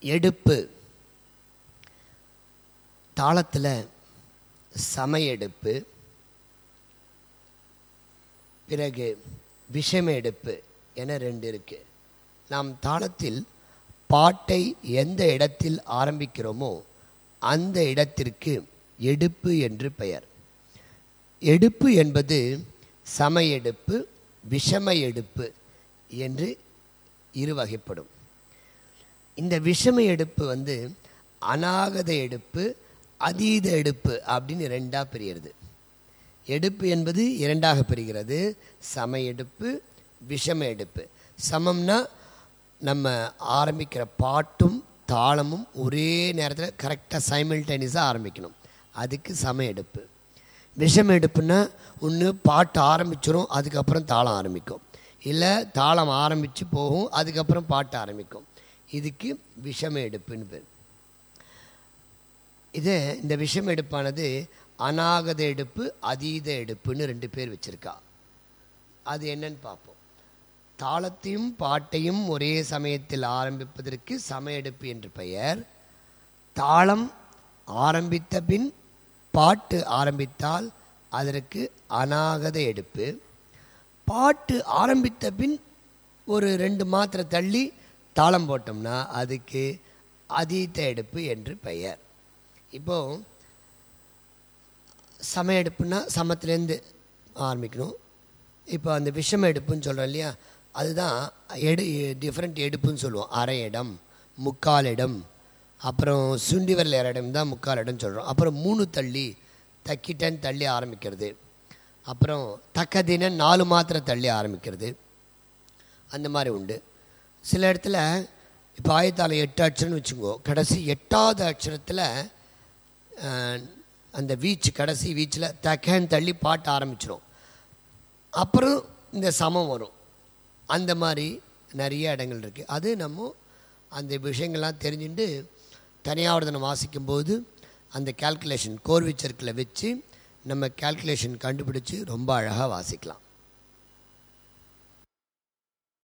எடுப்பு தாளத்தில் சம எடுப்பு பிறகு விஷம எடுப்பு என ரெண்டு இருக்கு நாம் தாளத்தில் பாட்டை எந்த இடத்தில் ஆரம்பிக்கிறோமோ அந்த இடத்திற்கு எடுப்பு என்று பெயர் எடுப்பு என்பது சம எடுப்பு விஷம எடுப்பு என்று இரு வகைப்படும் இந்த விஷம எடுப்பு வந்து அநாகத எடுப்பு அதீத எடுப்பு அப்படின்னு ரெண்டாக பிரிகிறது எடுப்பு என்பது இரண்டாக பிரிகிறது சம எடுப்பு விஷம எடுப்பு சமம்னா நம்ம ஆரம்பிக்கிற பாட்டும் தாளமும் ஒரே நேரத்தில் கரெக்டாக சைமல்டேனியஸாக ஆரம்பிக்கணும் அதுக்கு சம எடுப்பு விஷம எடுப்புன்னா ஒன்று பாட்டு ஆரம்பிச்சிரும் அதுக்கப்புறம் தாளம் ஆரம்பிக்கும் இல்லை தாளம் ஆரம்பித்து போகும் அதுக்கப்புறம் பாட்டு ஆரம்பிக்கும் இதுக்கு விஷம எடுப்புன்னு பேர் இது இந்த விஷம் எடுப்பானது அநாகத எடுப்பு அதீத எடுப்புன்னு ரெண்டு பேர் வச்சுருக்கா அது என்னன்னு பார்ப்போம் தாளத்தையும் பாட்டையும் ஒரே சமயத்தில் ஆரம்பிப்பதற்கு சம எடுப்பு என்று பெயர் தாளம் ஆரம்பித்த பின் பாட்டு ஆரம்பித்தால் அதற்கு அநாகத எடுப்பு பாட்டு ஆரம்பித்த பின் ஒரு ரெண்டு மாத்திரை தள்ளி தாளம் போட்டோம்னா அதுக்கு அதீத எடுப்பு என்று பெயர் இப்போ சம எடுப்புன்னா சமத்துலேருந்து ஆரம்பிக்கணும் இப்போ அந்த விஷம எடுப்புன்னு சொல்கிறோம் இல்லையா அதுதான் எடு டிஃப்ரெண்ட் எடுப்புன்னு சொல்லுவோம் அரை இடம் முக்கால் இடம் அப்புறம் சுண்டி வரல இடம் தான் முக்கால் இடம் சொல்கிறோம் அப்புறம் மூணு தள்ளி தக்கிட்டன் தள்ளி ஆரம்பிக்கிறது அப்புறம் தக்கதின நாலு மாத்திரை தள்ளி ஆரம்பிக்கிறது அந்த மாதிரி உண்டு சில இடத்துல இப்போ ஆயத்தாளம் எட்டு அக்ஷரம்னு வச்சுக்கோ கடைசி எட்டாவது அக்ஷரத்தில் அந்த வீச்சு கடைசி வீச்சில் தக்கன் தள்ளி பாட்டு ஆரம்பிச்சிடும் அப்புறம் இந்த சமம் வரும் அந்த மாதிரி நிறைய இடங்கள் இருக்குது அது நம்ம அந்த விஷயங்கள்லாம் தெரிஞ்சுட்டு தனியாவர்தனம் வாசிக்கும்போது அந்த கால்குலேஷன் கோர்விச்சர்க்கில் வச்சு நம்ம கால்குலேஷன் கண்டுபிடிச்சி ரொம்ப அழகாக வாசிக்கலாம்